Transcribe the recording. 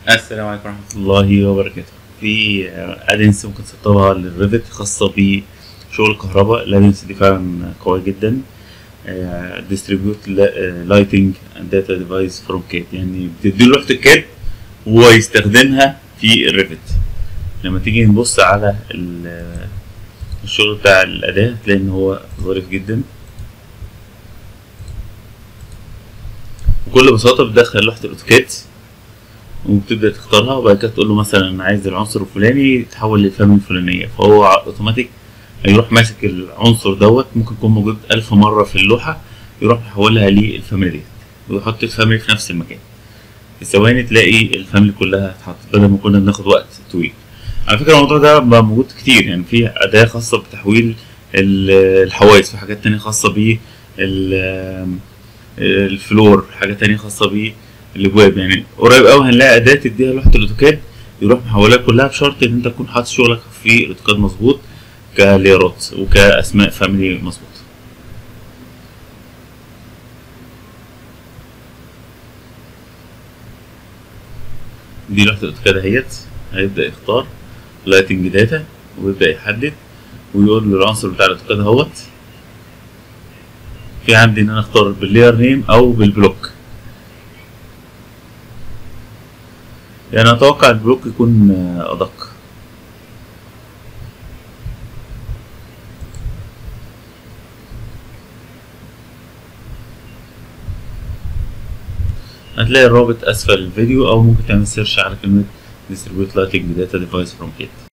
السلام عليكم ورحمة الله وبركاته في ادنس ممكن تسطبها للريفت خاصة بشغل الكهرباء الادنس دي فعلا قوية جدا ديستريبيوت لايتنج اند داتا ديفايس فروم كات يعني بتدي له لوحة الكاد وهو يستخدمها في الريفت لما تيجي نبص على ال- الشغل بتاع الأداة هتلاقي إن هو ظريف جدا بكل بساطة بتدخل لوحة الأوتوكاد وبتبدأ تختارها وبعد كده تقول له مثلا أنا عايز العنصر الفلاني يتحول للفاميلي الفلانية فهو أوتوماتيك هيروح ماسك العنصر دوت ممكن يكون موجود ألف مرة في اللوحة يروح محولها للفاميلي ديت ويحط الفاميلي في نفس المكان في ثواني تلاقي الفاميلي كلها اتحطت بدل ما كنا بناخد وقت طويل على فكرة الموضوع ده بقى موجود كتير يعني في أداة خاصة بتحويل ال- الحوايز في حاجات تانية خاصة ب الفلور حاجة تانية خاصة بالابواب يعني قريب قوي هنلاقي أداة تديها لوحة الأوتوكاد يروح محولها كلها بشرط إن أنت تكون حاطط شغلك في الأوتوكاد مظبوط كليرات وكأسماء فاميلي مظبوط دي لوحة الأوتوكاد اهيت هيبدأ يختار لايتنج داتا ويبدأ يحدد ويقول له العنصر بتاع الأوتوكاد اهوت في عندي إن أنا أختار باللير نيم أو بالبلوك يعني أتوقع البلوك يكون آه، أدق هتلاقي الرابط أسفل الفيديو أو ممكن تعمل سيرش على كلمة distribute lighting data device from kit